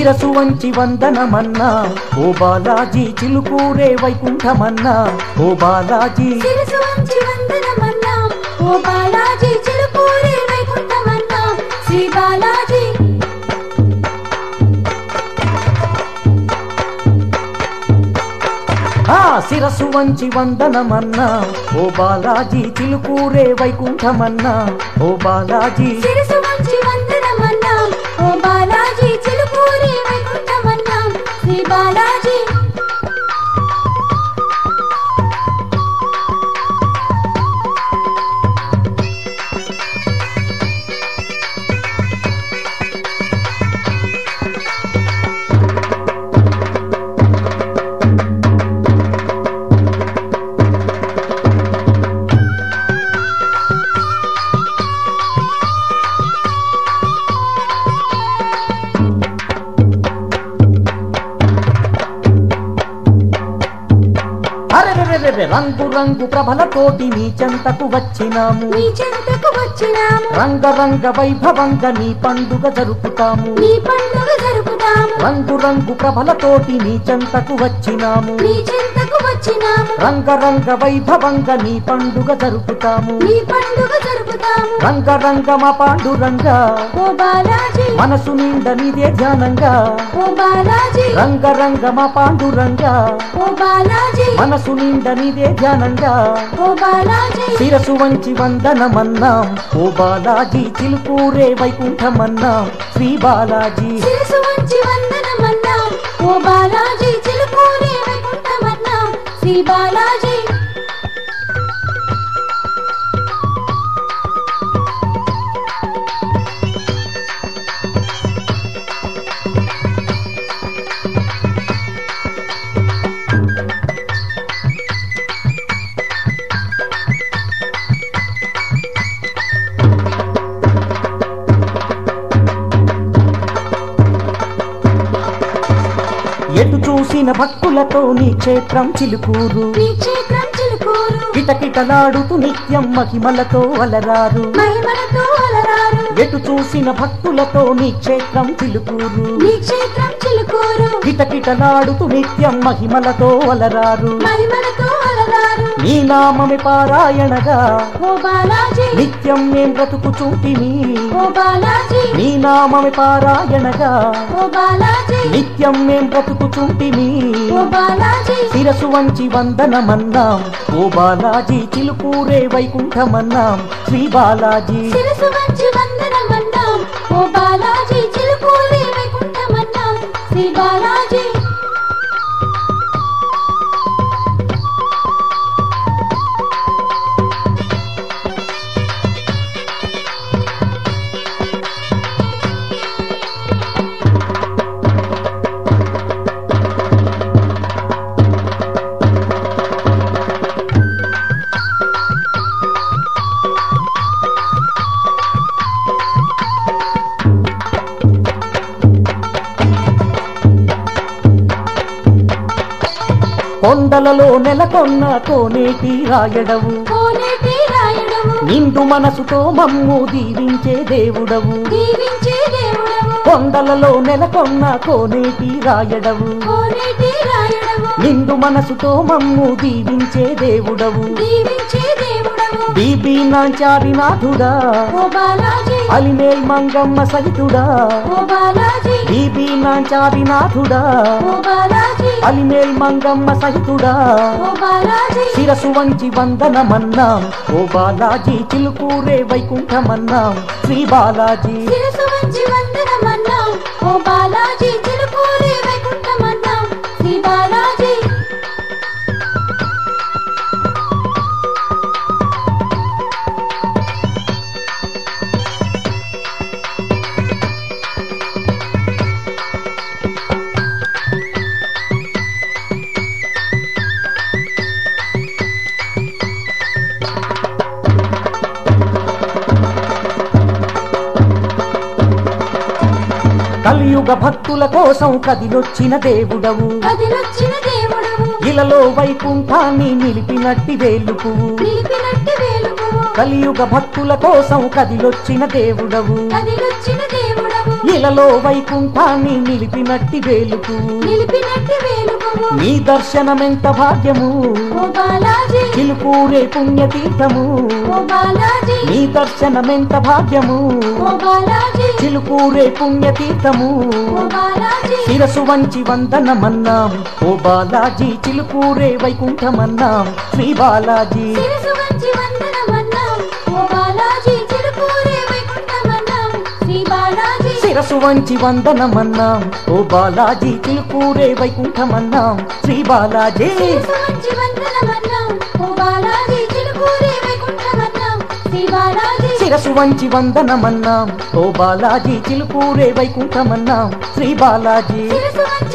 శిరసు వంచి వందనమన్నా ఓ బాలాజీ చిలుకూరే వైకుంఠమన్నా ఓ బాలాజీ శిరసు వంచి వందనమన్నాం ఓ బాలాజీ చిలుకూరి వైకుంఠమన్నాం శ్రీ బాలాజీ ఆ శిరసు వంచి వందనమన్నా ఓ బాలాజీ చిలుకూరే వైకుంఠమన్నా ఓ బాలాజీ శిరసు వంచి వందనమన్నాం ఓ బాలాజీ చిలుకూరి వైకుంఠమన్నాం శ్రీ బాలాజీ అరెరెరెరెరె రంగు రంగు ప్రభలతోటి నీ చెంతకు వచ్చినాము నీ చెంతకు వచ్చినాము రంగరంగ వైభవంగా నీ పండుగ జరుపుతాము నీ పండుగ జరుపుతాము రంగు రంగు ప్రభలతోటి నీ చెంతకు వచ్చినాము నీ చెంతకు వచ్చినాము రంగరంగ వైభవంగా నీ పండుగ జరుపుతాము నీ పండుగ జరుపుతాము రంగరంగ మా పాండురంగ ఓ బాలాజీ మనసు నిండ నీదే ధ్యానంగా ఓ బాలాజీ రంగరంగ మా పాండురంగ ఓ బాలాజీ మనసు నిండ నీదే ధ్యానంగా ఓ బాలాజీ శిరసు వంచి వందనమన్నాం ఓ బాలాజీ చిలుకూరే వైకుంఠమన్నాం శ్రీ బాలాజీ శిరసు వంచి వందనమన్నాం ఓ బాలాజీ చిలుకూరి వైకుంఠమన్నాం శ్రీ బాలాజీ ఎటు చూసిన భక్తులతో నీ క్షేత్రం చిలుకూరు నీ క్షేత్రం చిలుకూరు కిటకిటలాడుతూ నిత్యం మహిమలతో అలరారు మహిమలతో అలరారు ఎటు చూసిన భక్తులతో నీ క్షేత్రం చిలుకూరు నీ క్షేత్రం చిలుకూరు కిటకిటలాడుతూ నిత్యం మహిమలతో అలరారు మహిమలతో అలరారు నీ నామమి పారాయణగా ఓ బాలాజీ నిత్యం మేం బ్రతుకుచూటిని ఓ బాలాజీ నీ నామమి పారాయణగా ఓ బాలాజీ నిత్యం మేం బ్రతుకుచుంటిని ఓ బాలాజీ శిరసు వంచి వందనమన్నాం ఓ బాలాజీ చిలుకూరే వైకుంఠమన్నాం శ్రీ బాలాజీ శిరసు వంచి వందనమన్నాం ఓ బాలాజీ చిలుకూరి వైకుంఠమన్నాం శ్రీ బాలాజీ కొండలలో నెలకొన్న కోనేటి రాయడవు కోనేటి రాయుడవు నిండు మనసుతో మమ్ము దీవించే దేవుడవు దీవించే దేవుడవు కొండలలో నెలకొన్న కోనేటి రాయడవు కోనేటి రాయుడవు నిండు మనసుతో మమ్ము దీవించే దేవుడవు దీవించే దేవుడవు బీబీ నాచారినాథుడా ఓ బాలాజీ అలిమేల్ మంగమ్మ సహితుడా ఓ బాలాజీ బీబీ నాచారినాథుడా ఓ బాలాజీ అలిమేల్ మంగమ్మ సహితుడా ఓ బాలాజీ శిరసు వంచి వందనమన్నాం ఓ బాలాజీ చిలుకూరే వైకుంఠమన్నాం శ్రీ బాలాజీ శిరసు వంచి వందనమన్నాం ఓ బాలాజీ చిలుకూరి వైకుంఠమన్నాం శ్రీ బాలాజీ కలియుగ భక్తుల కోసం కదిలొచ్చిన దేవుడవు కదిలొచ్చిన దేవుడవు ఇలలో వైకుంఠాన్ని నిలిపినట్టి వేలుపువు నిలిపినట్టి వేలుపువు కలియుగ భక్తుల కోసం కదిలొచ్చిన దేవుడవు కదిలొచ్చిన దేవుడవు ఇలలో వైకుంఠాన్ని నిలిపినట్టి వేలుకు నిలిపినట్టి వేలుకవు నీ దర్శనమెంత భాగ్యము ఓ బాలాజీ చిలుకూరే పుణ్యతీర్థము ఓ బాలాజీ నీ దర్శనమెంత భాగ్యము ఓ బాలాజీ చిలుకూరే పుణ్యతీర్థము ఓ బాలాజీ శిరసు వంచి వందనమన్నాం ఓ బాలాజీ చిలుకూరే వైకుంఠమన్నాం శ్రీ బాలాజీ శిరసు వంచి వందనమన్నాం ఓ బాలాజీ చిలుకూరే వైకుంఠమన్నాం శ్రీ బాలాజీ శిరసు వంచి వందనమన్నాం ఓ బాలాజీ చిలుకూరే వైకుంఠమన్నాం శ్రీ బాలాజీ శిరసు వంచి వందనమన్నాం ఓ బాలాజీ చిలుకూరే వైకుంఠమన్నాం శ్రీ బాలాజీ శిరసు వంచి వందనమన్నాం ఓ బాలాజీ చిలుకూరే వైకుంఠమన్నాం శ్రీ బాలాజీ శిరసు వంచి